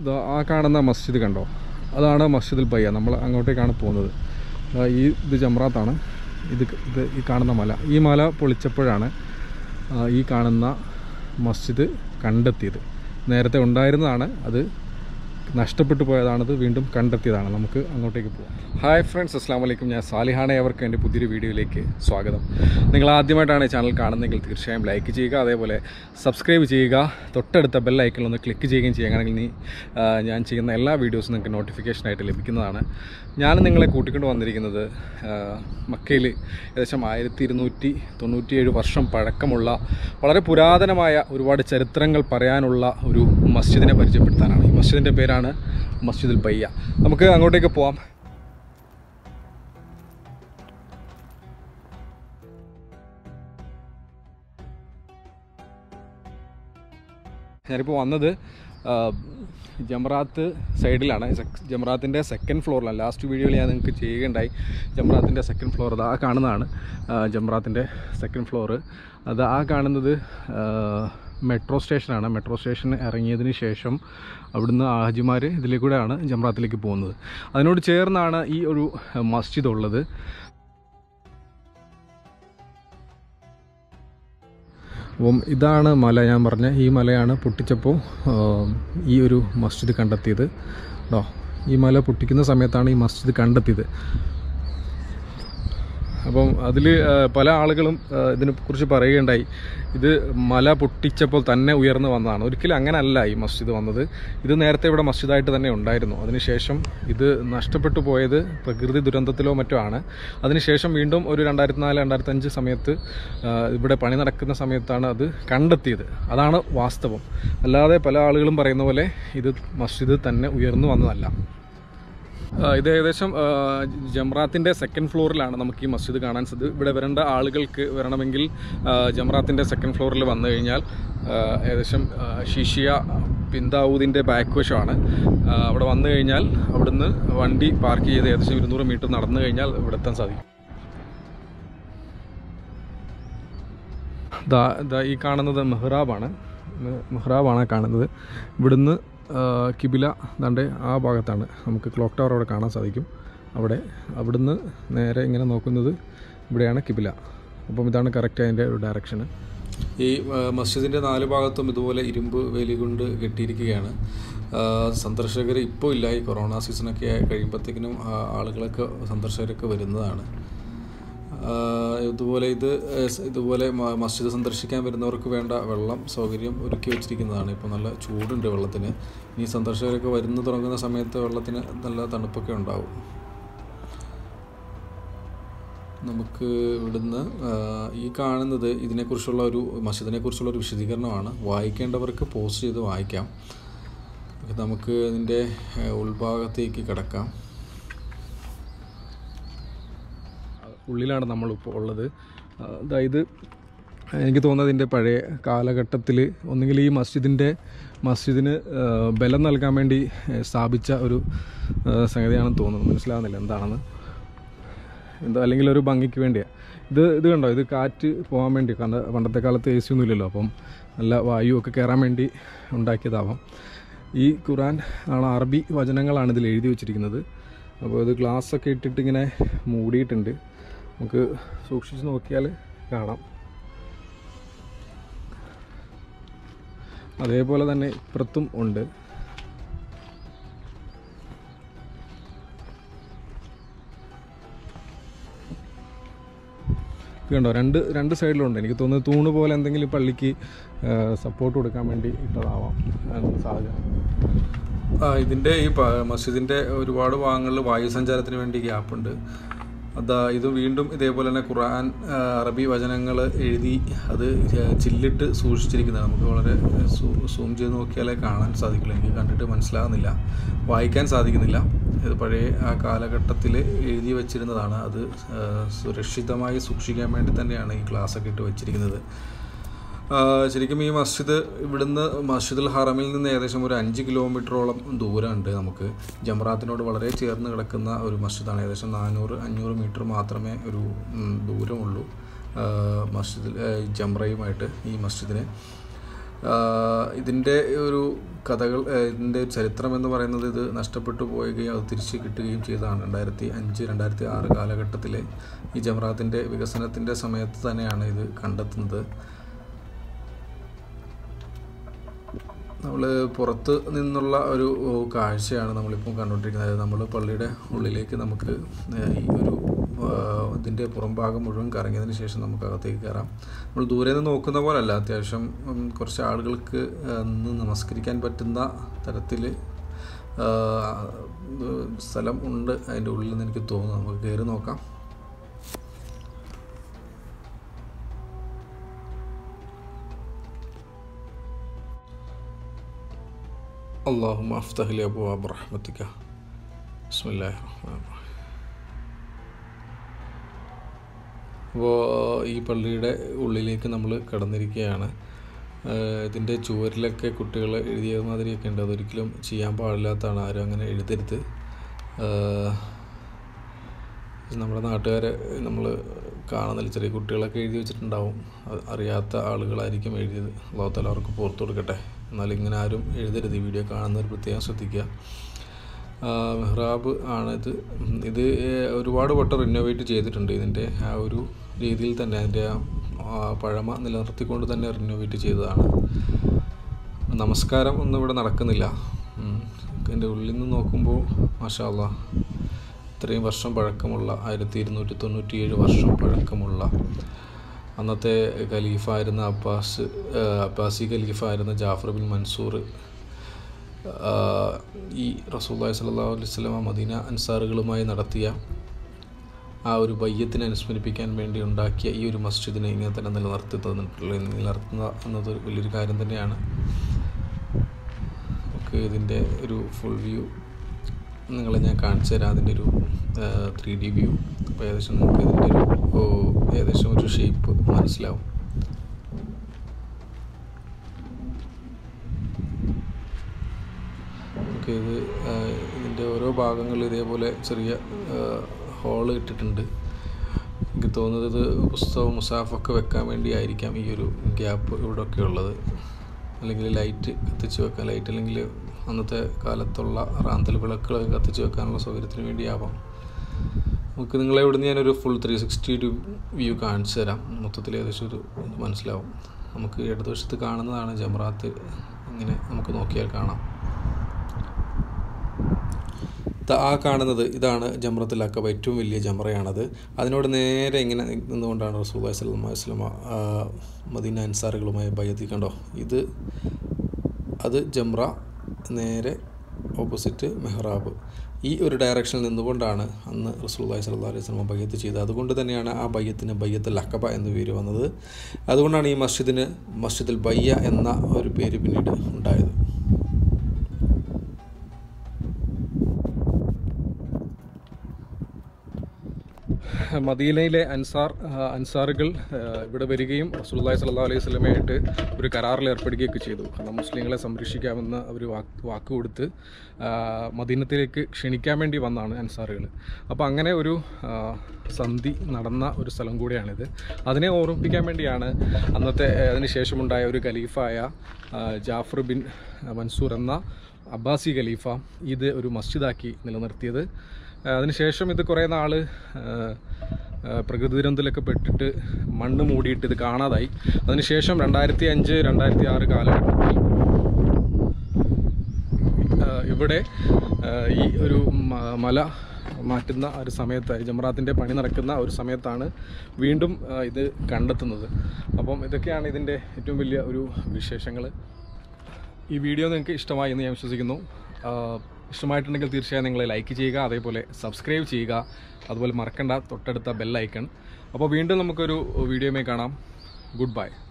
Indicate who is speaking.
Speaker 1: ദാ ആ കാണുന്ന മസ്ജിദ് കണ്ടോ അതാണ് മസ്ജിദുൽ ബയ്യ നമ്മൾ അങ്ങോട്ടേക്കാണ് പോകുന്നത് ദാ ഈ ഇത് ജംറാത്താണ് ഇത് ഇത് ഈ കാണുന്ന മല ഈ മല പൊളിച്ചപ്പോഴാണ് ആ, ഈ കാണുന്ന മസ്ജിദ് കണ്ടെത്തിയത് നേരത്തെ ഉണ്ടായിരുന്നതാണ് അത് നഷ്ടപ്പെട്ടു പോയതാണത് വീണ്ടും കണ്ടെത്തിയതാണ് നമുക്ക് അങ്ങോട്ടേക്ക് പോകാം ഹായ് ഫ്രണ്ട്സ് അസ്സാം വലൈക്കും ഞാൻ സാലിഹാണ് അവർക്ക് എൻ്റെ പുതിയൊരു വീഡിയോയിലേക്ക് സ്വാഗതം നിങ്ങൾ ആദ്യമായിട്ടാണ് ഈ ചാനൽ കാണുന്നതെങ്കിൽ തീർച്ചയായും ലൈക്ക് ചെയ്യുക അതേപോലെ സബ്സ്ക്രൈബ് ചെയ്യുക തൊട്ടടുത്ത ബെൽ ഐക്കണിൽ ഒന്ന് ക്ലിക്ക് ചെയ്യുകയും ചെയ്യുകയാണെങ്കിൽ നീ ആ, ഞാൻ ചെയ്യുന്ന എല്ലാ വീഡിയോസും നിങ്ങൾക്ക് നോട്ടിഫിക്കേഷനായിട്ട് ലഭിക്കുന്നതാണ് ഞാൻ നിങ്ങളെ കൂട്ടിക്കൊണ്ട് വന്നിരിക്കുന്നത് മക്കയിൽ ഏകദേശം ആയിരത്തി ഇരുന്നൂറ്റി തൊണ്ണൂറ്റിയേഴ് വർഷം പഴക്കമുള്ള വളരെ പുരാതനമായ ഒരുപാട് ചരിത്രങ്ങൾ പറയാനുള്ള ഒരു മസ്ജിദിനെ പരിചയപ്പെടുത്താനാണ് ഈ മസ്ജിദിൻ്റെ പേരാണ് മസ്ജിദുൽ ബയ്യ നമുക്ക് അങ്ങോട്ടേക്ക് പോവാം ഞാനിപ്പോൾ വന്നത് ആ, ജംറാത്ത് സൈഡിലാണ് സെക്- ജംറാത്തിൻ്റെ സെക്കൻഡ് ഫ്ലോറിലാണ് ലാസ്റ്റ് വീഡിയോയിൽ ഞാൻ നിങ്ങൾക്ക് ചെയ്യുകയുണ്ടായി ജംറാത്തിൻ്റെ സെക്കൻഡ് ഫ്ലോർ അത് ആ കാണുന്നതാണ് ആ, ജംറാത്തിൻ്റെ സെക്കൻഡ് ഫ്ലോറ് അത് ആ കാണുന്നത് ആ, മെട്രോ സ്റ്റേഷനാണ് മെട്രോ സ്റ്റേഷൻ ഇറങ്ങിയതിന് ശേഷം അവിടുന്ന് ഹാജിമാർ ഇതിലേക്കൂടെയാണ് ജംറാത്തിലേക്ക് പോകുന്നത് അതിനോട് ചേർന്നാണ് ഈ ഒരു മസ്ജിദ് ഉള്ളത് അപ്പം ഇതാണ് മല ഞാൻ പറഞ്ഞ ഈ മലയാണ് പൊട്ടിച്ചപ്പോൾ ആ, ഈ ഒരു മസ്ജിദ് കണ്ടെത്തിയത് കേട്ടോ ഈ മല പൊട്ടിക്കുന്ന സമയത്താണ് ഈ മസ്ജിദ് കണ്ടെത്തിയത് അപ്പം അതിൽ പല ആളുകളും ആ, ഇതിനെക്കുറിച്ച് പറയുകയുണ്ടായി ഇത് മല പൊട്ടിച്ചപ്പോൾ തന്നെ ഉയർന്നു വന്നതാണ് ഒരിക്കലും അങ്ങനെയല്ല ഈ മസ്ജിദ് വന്നത് ഇത് നേരത്തെ ഇവിടെ മസ്ജിദായിട്ട് തന്നെ ഉണ്ടായിരുന്നു അതിനുശേഷം ഇത് നഷ്ടപ്പെട്ടു പോയത് പ്രകൃതി ദുരന്തത്തിലോ മറ്റോ ആണ് അതിനുശേഷം വീണ്ടും ഒരു രണ്ടായിരത്തി നാല് രണ്ടായിരത്തി അഞ്ച് സമയത്ത് ആ, ഇവിടെ പണി നടക്കുന്ന സമയത്താണ് അത് കണ്ടെത്തിയത് അതാണ് വാസ്തവം അല്ലാതെ പല ആളുകളും പറയുന്ന പോലെ ഇത് മസ്ജിദ് തന്നെ ഉയർന്നു വന്നതല്ല ആ, ഇത് ഏകദേശം ആ, ജംറാത്തിൻ്റെ സെക്കൻഡ് ഫ്ലോറിലാണ് നമുക്ക് ഈ മസ്ജിദ് കാണാൻ സാധിക്കും ഇവിടെ വരേണ്ട ആളുകൾക്ക് വരണമെങ്കിൽ ആ, ജംറാത്തിൻ്റെ സെക്കൻഡ് ഫ്ലോറിൽ വന്നു കഴിഞ്ഞാൽ ആ, ഏകദേശം ആ, ഷിഷിയ പിന്താവൂതിൻ്റെ ബാക്ക് വശമാണ് ആ, അവിടെ വന്നു കഴിഞ്ഞാൽ അവിടുന്ന് വണ്ടി പാർക്ക് ചെയ്ത് ഏകദേശം ഇരുന്നൂറ് മീറ്റർ നടന്നു കഴിഞ്ഞാൽ ഇവിടെ എത്താൻ സാധിക്കും ദാ ദാ ഈ കാണുന്നത് മെഹ്റാബാണ് മെ- മെഹ്റാബാണ് കാണുന്നത് ഇവിടുന്ന് ആ, കിബില ദാണ്ട് ആ ഭാഗത്താണ് നമുക്ക് ക്ലോക്ക് ടവർ അവിടെ കാണാൻ സാധിക്കും അവിടെ അവിടുന്ന് നേരെ ഇങ്ങനെ നോക്കുന്നത് ഇവിടെയാണ് കിബില അപ്പം ഇതാണ് കറക്റ്റ് അതിൻ്റെ ഒരു ഡയറക്ഷന് ഈ മസ്ജിദിൻ്റെ നാല് ഭാഗത്തും ഇതുപോലെ ഇരുമ്പ് വേലി കൊണ്ട് കെട്ടിയിരിക്കുകയാണ് സന്ദർശകർ ഇപ്പോൾ ഇല്ല ഈ കൊറോണ സീസണൊക്കെ കഴിയുമ്പോഴത്തേക്കിനും ആളുകളൊക്കെ സന്ദർശകരൊക്കെ വരുന്നതാണ് ആഹ് ഇതുപോലെ ഇത് ഏഹ് ഇതുപോലെ മ- മസ്ജിദ് സന്ദർശിക്കാൻ വരുന്നവർക്ക് വേണ്ട വെള്ളം സൗകര്യം ഒരുക്കി വെച്ചിരിക്കുന്നതാണ് ഇപ്പോൾ നല്ല ചൂടുണ്ട് വെള്ളത്തിന് ഇനി സന്ദർശകരൊക്കെ വരുന്നു തുടങ്ങുന്ന സമയത്ത് വെള്ളത്തിന് നല്ല തണുപ്പൊക്കെ ഉണ്ടാവും നമുക്ക് ഇവിടുന്ന് ആഹ് ഈ കാണുന്നത് ഇതിനെക്കുറിച്ചുള്ള ഒരു മസ്ജിദിനെ കുറിച്ചുള്ള ഒരു വിശദീകരണമാണ് വായിക്കേണ്ടവർക്ക് പോസ്റ്റ് ചെയ്ത് വായിക്കാം നമുക്ക് ഇതിൻ്റെ ഏഹ് ഉൾഭാഗത്തേക്ക് കിടക്കാം ഉള്ളിലാണ് നമ്മളിപ്പോൾ ഉള്ളത് ആ, അതായത് എനിക്ക് തോന്നുന്നത് ഇതിൻ്റെ പഴയ കാലഘട്ടത്തിൽ ഒന്നുകിൽ ഈ മസ്ജിദിൻ്റെ മസ്ജിദിന് ആ, ബലം നൽകാൻ വേണ്ടി ഏ, സ്ഥാപിച്ച ഒരു ആ, സംഗതിയാണെന്ന് തോന്നുന്നു മനസ്സിലാവുന്നില്ല എന്താണെന്ന് എന്താ അല്ലെങ്കിൽ ഒരു ഭംഗിക്ക് വേണ്ടിയാണ് ഇത് ഇത് കണ്ടോ ഇത് കാറ്റ് പോകാൻ വേണ്ടി കാരണം പണ്ടത്തെ കാലത്ത് എ സി ഒന്നും ഇല്ലല്ലോ അപ്പം നല്ല വായു ഒക്കെ കയറാൻ വേണ്ടി ഉണ്ടാക്കിയതാവാം ഈ ഖുറാൻ ആണ് അറബി വചനങ്ങളാണ് ഇതിൽ എഴുതി വെച്ചിരിക്കുന്നത് അപ്പോൾ ഇത് ഗ്ലാസ് ഒക്കെ ഇട്ടിട്ട് ഇങ്ങനെ മൂടിയിട്ടുണ്ട് നമുക്ക് സൂക്ഷിച്ച് നോക്കിയാൽ കാണാം അതേപോലെ തന്നെ ഇപ്പുറത്തും ഉണ്ട് ഇത് കണ്ടോ രണ്ട് രണ്ട് സൈഡിലുണ്ട് എനിക്ക് തോന്നുന്നത് തൂണ് പോലെ എന്തെങ്കിലും പള്ളിക്ക് സപ്പോർട്ട് കൊടുക്കാൻ വേണ്ടി ഇട്ടതാവാം അതിനുള്ള സാധ്യത ആ ഇതിൻ്റെ ഈ പ- മസ്ജിദിൻ്റെ ഒരുപാട് ഭാഗങ്ങളിൽ വായു സഞ്ചാരത്തിന് വേണ്ടി ഗ്യാപ്പുണ്ട് അതാ ഇത് വീണ്ടും ഇതേപോലെ തന്നെ ഖുർആൻ ആ, അറബി വചനങ്ങൾ എഴുതി അത് ചില്ലിട്ട് സൂക്ഷിച്ചിരിക്കുന്നത് നമുക്ക് വളരെ സൂം ചെയ്ത് നോക്കിയാലേ കാണാൻ സാധിക്കില്ല എനിക്ക് കണ്ടിട്ട് മനസ്സിലാകുന്നില്ല വായിക്കാൻ സാധിക്കുന്നില്ല ഇത് പഴയ ആ കാലഘട്ടത്തിൽ എഴുതി വച്ചിരുന്നതാണ് അത് ആ, സുരക്ഷിതമായി സൂക്ഷിക്കാൻ വേണ്ടി തന്നെയാണ് ഈ ക്ലാസ്സൊക്കെ ഇട്ട് വെച്ചിരിക്കുന്നത് ആ, ശരിക്കും ഈ മസ്ജിദ് ഇവിടുന്ന് മസ്ജിദുൽ ഹറമിൽ നിന്ന് ഏകദേശം ഒരു അഞ്ച് കിലോമീറ്ററോളം ദൂരമുണ്ട് നമുക്ക് ജംറാത്തിനോട് വളരെ ചേർന്ന് കിടക്കുന്ന ഒരു മസ്ജിദാണ് ഏകദേശം നാനൂറ് അഞ്ഞൂറ് മീറ്റർ മാത്രമേ ഒരു ഉം, ദൂരമുള്ളൂ ആ, മസ്ജിദിൽ ആ, ജംറയുമായിട്ട് ഈ മസ്ജിദിന് ഇതിൻ്റെ ഒരു കഥകൾ ആ, ഇതിൻ്റെ ചരിത്രം എന്ന് പറയുന്നത് ഇത് നഷ്ടപ്പെട്ടു പോവുകയും അത് തിരിച്ച് കിട്ടുകയും ചെയ്തതാണ് രണ്ടായിരത്തി അഞ്ച് രണ്ടായിരത്തി ആറ് കാലഘട്ടത്തിലെ ഈ ജമറാത്തിൻ്റെ വികസനത്തിൻ്റെ സമയത്ത് തന്നെയാണ് ഇത് കണ്ടെത്തുന്നത് നമ്മൾ പുറത്ത് നിന്നുള്ള ഒരു ഓ, കാഴ്ചയാണ് നമ്മളിപ്പോൾ കണ്ടുകൊണ്ടിരിക്കുന്നത് അതായത് നമ്മൾ പള്ളിയുടെ ഉള്ളിലേക്ക് നമുക്ക് ഏഹ്, ഈ ഒരു ആ, ഇതിൻ്റെ പുറം ഭാഗം മുഴുവൻ കറങ്ങിയതിന് ശേഷം നമുക്ക് അകത്തേക്ക് കയറാം നമ്മൾ ദൂരെ നിന്ന് നോക്കുന്ന പോലല്ല അത്യാവശ്യം ഉം, കുറച്ച് ആളുകൾക്ക് ആ, നിന്ന് നമസ്കരിക്കാൻ പറ്റുന്ന തരത്തിൽ സ്ഥലം ഉണ്ട് അതിൻ്റെ ഉള്ളിൽ നിന്ന് എനിക്ക് തോന്നുന്നു നമുക്ക് കയറി നോക്കാം اللهم افتح لي ابواب رحمتك بسم الله الرحمن الرحيم അപ്പോൾ ഈ പള്ളിയുടെ ഉള്ളിലേക്ക് നമ്മൾ കടന്നിരിക്കുകയാണ് ആഹ് ഇതിൻ്റെ ചുവരിലൊക്കെ കുട്ടികൾ എഴുതിയ മാതിരിയൊക്കെ ഉണ്ട് അതൊരിക്കലും ചെയ്യാൻ പാടില്ലാത്തതാണ് ആരും അങ്ങനെ എഴുതരുത് ആഹ് നമ്മുടെ നാട്ടുകാരെ നമ്മൾ കാണുന്നില്ല ചെറിയ കുട്ടികളൊക്കെ എഴുതി വെച്ചിട്ടുണ്ടാവും അത് അറിയാത്ത ആളുകളായിരിക്കും എഴുതിയത് അള്ളാഹുത്താല അവർക്ക് പുറത്തു കൊടുക്കട്ടെ എന്നാൽ ഇങ്ങനെ ആരും എഴുതരുത് ഈ വീഡിയോ കാണുന്നവർ പ്രത്യേകം ശ്രദ്ധിക്കുക ആ, മെഹ്റാബ് ആണ് ഇത് ഉം, ഇത് ഏഹ്, ഒരുപാട് വട്ടം റിനോവേറ്റ് ചെയ്തിട്ടുണ്ട് ഇതിൻ്റെ ആ ഒരു രീതിയിൽ തന്നെ അതിൻ്റെ ആ ആ പഴമ നിലനിർത്തിക്കൊണ്ട് തന്നെ റിനോവേറ്റ് ചെയ്തതാണ് നമസ്കാരം ഒന്നും ഇവിടെ നടക്കുന്നില്ല ഉം. ഇതിൻ്റെ ഉള്ളിൽ നിന്ന് നോക്കുമ്പോൾ മാഷാ അല്ലാ ഇത്രയും വർഷം പഴക്കമുള്ള ആയിരത്തി ഇരുന്നൂറ്റി തൊണ്ണൂറ്റിയേഴ് വർഷം പഴക്കമുള്ള അന്നത്തെ ഖലീഫായിരുന്ന അബ്ബാസ് ആ, അബ്ബാസി ഖലീഫായിരുന്ന ജാഫർ ബിൻ മൻസൂർ ആ, ഈ റസൂല്ലായി സല്ലല്ലാഹു അലൈഹി വസല്ലമ മദീന അൻസാറുകളുമായി നടത്തിയ ആ ഒരു ബയ്യത്തിനെ അനുസ്മരിപ്പിക്കാൻ വേണ്ടി ഉണ്ടാക്കിയ ഈ ഒരു മസ്ജിദിനെ ഇങ്ങനെ തന്നെ നിലനിർത്തി തന്നിട്ടുള്ള നിലനിർത്തുക എന്നത് ഒരു വലിയൊരു കാര്യം തന്നെയാണ് നമുക്ക് ഇതിൻ്റെ ഒരു ഫുൾ വ്യൂ നിങ്ങളെ ഞാൻ കാണിച്ചു തരാം അതിൻ്റെ ഒരു ത്രീ ഡി വ്യൂ അപ്പോൾ ഏകദേശം നിങ്ങൾക്ക് ഇതിൻ്റെ ഒരു ഓ, ഏകദേശം ഒരു ഷേപ്പ് മനസ്സിലാവും നമുക്ക് ഇത് ആ, ഇതിൻ്റെ ഓരോ ഭാഗങ്ങളിൽ ഇതേപോലെ ചെറിയ ഹോള് ഇട്ടിട്ടുണ്ട് എനിക്ക് തോന്നുന്നത് ഇത് പുസ്തകം മുസാഫൊക്കെ വെക്കാൻ വേണ്ടിയായിരിക്കാം ഈ ഒരു ഗ്യാപ്പ് ഇവിടെയൊക്കെ ഉള്ളത് അല്ലെങ്കിൽ ലൈറ്റ് കത്തിച്ച് വെക്കാൻ ലൈറ്റ് അല്ലെങ്കിൽ അന്നത്തെ കാലത്തുള്ള റാന്തൽ വിളക്കുകളൊക്കെ കത്തിച്ച് വെക്കാനുള്ള സൗകര്യത്തിന് വേണ്ടിയാവാം നമുക്ക് നിങ്ങളെ ഇവിടുന്ന് ഞാനൊരു ഫുൾ ത്രീ സിക്സ്റ്റി ഒരു വ്യൂ കാണിച്ചു തരാം മൊത്തത്തിൽ ഏകദേശം ഒരു ഇത് മനസ്സിലാവും നമുക്ക് ഇടതുവശത്ത് കാണുന്നതാണ് ജമറാത്ത് ഇങ്ങനെ നമുക്ക് നോക്കിയാൽ കാണാം ദാ ആ കാണുന്നത് ഇതാണ് ജമ്രത്തുൽ അക്കബ ഏറ്റവും വലിയ ജമ്രയാണത് അതിനോട് നേരെ ഇങ്ങനെ നിന്നുകൊണ്ടാണ് റസൂൽ സ്വല്ലല്ലാഹു അലൈഹി വസല്ലമ ആ, മദീന അൻസാറുകളുമായി ബയ്യത്തി കണ്ടോ ഇത് അത് ജമ്ര നേരെ ഓപ്പോസിറ്റ് മെഹ്റാബ് ഈ ഒരു ഡയറക്ഷനിൽ നിന്നുകൊണ്ടാണ് അന്ന് റസൂലുള്ളാഹി സ്വല്ലല്ലാഹു അലൈഹി വസല്ലമ ബയ്യത്ത് ചെയ്തത് അതുകൊണ്ട് തന്നെയാണ് ആ ബയ്യത്തിന് ബയ്യത്തുൽ അക്കബ എന്ന് പേര് വന്നത് അതുകൊണ്ടാണ് ഈ മസ്ജിദിന് മസ്ജിദുൽ ബയ്യ എന്ന ഒരു പേര് പിന്നീട് ഉണ്ടായത് മദീനയിലെ അൻസാർ ആ, അൻസാറുകൾ ആ, ഇവിടെ വരികയും റസൂലുള്ളാഹി സ്വല്ലല്ലാഹു അലൈഹി വസല്ലമയായിട്ട് ഒരു കരാറിൽ ഏർപ്പെടുകയൊക്കെ ചെയ്തു കാരണം മുസ്ലിങ്ങളെ സംരക്ഷിക്കാമെന്ന് അവർ വാക്ക് വാക്ക് കൊടുത്ത് ആ, മദീനത്തിലേക്ക് ക്ഷണിക്കാൻ വേണ്ടി വന്നതാണ് അൻസാറുകൾ അപ്പോൾ അങ്ങനെ ഒരു ആ, സന്ധി നടന്ന ഒരു സ്ഥലം കൂടിയാണിത് അതിനെ ഓർമ്മിപ്പിക്കാൻ വേണ്ടിയാണ് അന്നത്തെ ആ, അതിന് ശേഷമുണ്ടായ ഒരു ഖലീഫായ ആ, ജാഫർ ബിൻ മൻസൂർ എന്ന അബ്ബാസി ഖലീഫ ഇത് ഒരു മസ്ജിദാക്കി നിലനിർത്തിയത് ആ, അതിനുശേഷം ഇത് കുറേ നാൾ പ്രകൃതി ദുരന്തത്തിലൊക്കെ പെട്ടിട്ട് മണ്ണ് മൂടിയിട്ട് ഇത് കാണാതായി അതിനുശേഷം രണ്ടായിരത്തി അഞ്ച് രണ്ടായിരത്തി ആറ് കാലഘട്ടത്തിൽ ആ, ഇവിടെ ആ, ഈ ഒരു മ- മല മാറ്റുന്ന ഒരു സമയത്ത് ജമറാത്തിൻ്റെ പണി നടക്കുന്ന ഒരു സമയത്താണ് വീണ്ടും ആ, ഇത് കണ്ടെത്തുന്നത് അപ്പം ഇതൊക്കെയാണ് ഇതിൻ്റെ ഏറ്റവും വലിയ ഒരു വിശേഷങ്ങൾ ഈ വീഡിയോ നിങ്ങൾക്ക് ഇഷ്ടമായി എന്ന് ഞാൻ വിശ്വസിക്കുന്നു ആ, ഇഷ്ടമായിട്ടുണ്ടെങ്കിൽ തീർച്ചയായും നിങ്ങൾ ലൈക്ക് ചെയ്യുക അതേപോലെ സബ്സ്ക്രൈബ് ചെയ്യുക അതുപോലെ മറക്കണ്ട തൊട്ടടുത്ത ബെൽ ഐക്കൺ അപ്പോൾ വീണ്ടും നമുക്കൊരു വീഡിയോമേ കാണാം ഗുഡ് ബൈ